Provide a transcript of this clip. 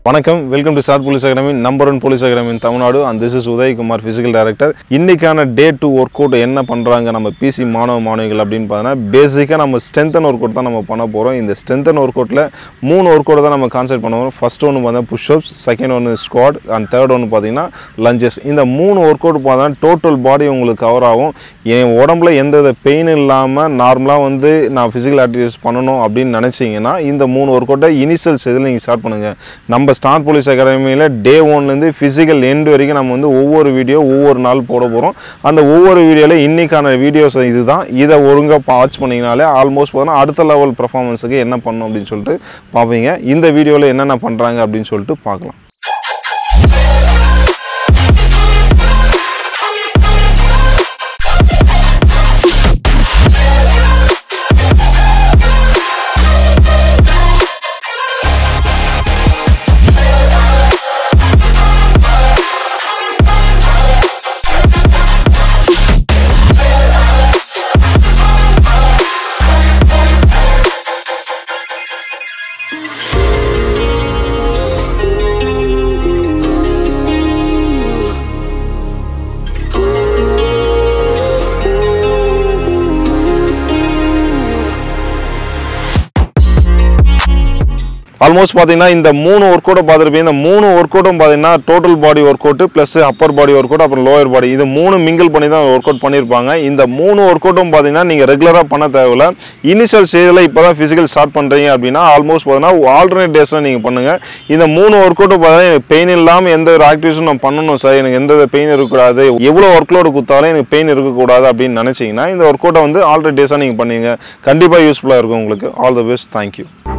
வணக்கம் welcome to star police academy number one police academy in Tamil Nadu and this is Udayakumar physical director இன்னைக்கான day to work out என்ன பண்ணுறாங்க நம்ம PC மாணவ மாணவிகள் அப்படின்னு பார்த்தீங்கன்னா பேசிக்காக நம்ம ஸ்ட்ரென்தன் ஒர்க் அவுட் தான் நம்ம பண்ண போகிறோம் இந்த ஸ்ட்ரென்தன் ஒர்க் அவுட்டில் மூணு ஒர்க் அவுட் தான் நம்ம கான்சென்ட் பண்ண போகிறோம் ஃபர்ஸ்ட் ஒன்று பார்த்தா புஷ்அப்ஸ் செகண்ட் ஒன்று ஸ்குவாட் அண்ட் தேர்ட் ஒன்று பார்த்தீங்கன்னா லஞ்சஸ் இந்த மூணு ஒர்க் அவுட் பார்த்தா டோட்டல் பாடி உங்களுக்கு கவர் ஆகும் என் உடம்புல எந்த வித பெயின் இல்லாமல் நார்மலாக வந்து நான் ஃபிசிக்கல் ஆக்டிவிட்டிஸ் பண்ணணும் அப்படின்னு நினச்சிங்கன்னா இந்த மூணு ஒர்க் அவுட்டை இனிஷியல் இதில் நீங்கள் ஸ்டார்ட் பண்ணுங்கள் நம்ம ஸ்டார் போலீஸ் அகாடமியில் டே ஒன்லேருந்து ஃபிசிக்கல் எண்ட் வரைக்கும் நம்ம வந்து ஒவ்வொரு வீடியோ ஒவ்வொரு நாள் போட போகிறோம் அந்த ஒவ்வொரு வீடியோவில் இன்றைக்கான வீடியோஸ் இதுதான் இதை ஒழுங்காக வாட்ச் பண்ணிங்கனாலே ஆல்மோஸ்ட் பார்த்தோன்னா அடுத்த லெவல் பர்ஃபார்மன்ஸுக்கு என்ன பண்ணணும் அப்படின்னு சொல்லிட்டு பார்ப்பீங்க இந்த வீடியோவில் என்னென்ன பண்ணுறாங்க அப்படின்னு சொல்லிட்டு பார்க்கலாம் ஆல்மோஸ்ட் பார்த்தீங்கன்னா இந்த மூணு ஒர்க் அவுட்டை பார்த்துருப்பீங்க இந்த மூணு ஒர்க் அவுட்டும் பார்த்தீங்கன்னா total body work out plus upper body work out அப்புறம் லோயர் பாடி இது மூணு மிங்கிள் பண்ணி தான் ஒர்க் அவுட் பண்ணியிருப்பாங்க இந்த மூணு ஒர்க் அவுட்டும் பார்த்தீங்கன்னா நீங்கள் ரெகுலராக பண்ண தேவையில்ல இனிஷியல் ஸ்டேஜில் இப்போ தான் ஃபிசிக்கல் ஸ்டார்ட் பண்ணுறீங்க அப்படின்னா ஆல்மோஸ்ட் பார்த்தீங்கன்னா ஆல்டர்னேட் டேஸில் நீங்கள் பண்ணுங்கள் இந்த மூணு ஒர்க் அவுட்டும் பார்த்தீங்கன்னா எனக்கு பெயின் இல்லாமல் எந்த ஒரு ஆக்டிவிட்டிஸும் நான் பண்ணணும் சார் எனக்கு எந்த பெயின் இருக்கக்கூடாது எவ்வளோ ஒர்க் லோடு கொடுத்தாலும் எனக்கு பெயின் இருக்கக்கூடாது அப்படின்னு நினச்சிங்கன்னா இந்த ஒர்க் அவுட்டை வந்து ஆல்டர்னேட் டேஸாக நீங்கள் பண்ணுவீங்க கண்டிப்பாக யூஸ்ஃபுல்லாக இருக்கும் உங்களுக்கு ஆல் த பெஸ்ட் தேங்க்யூ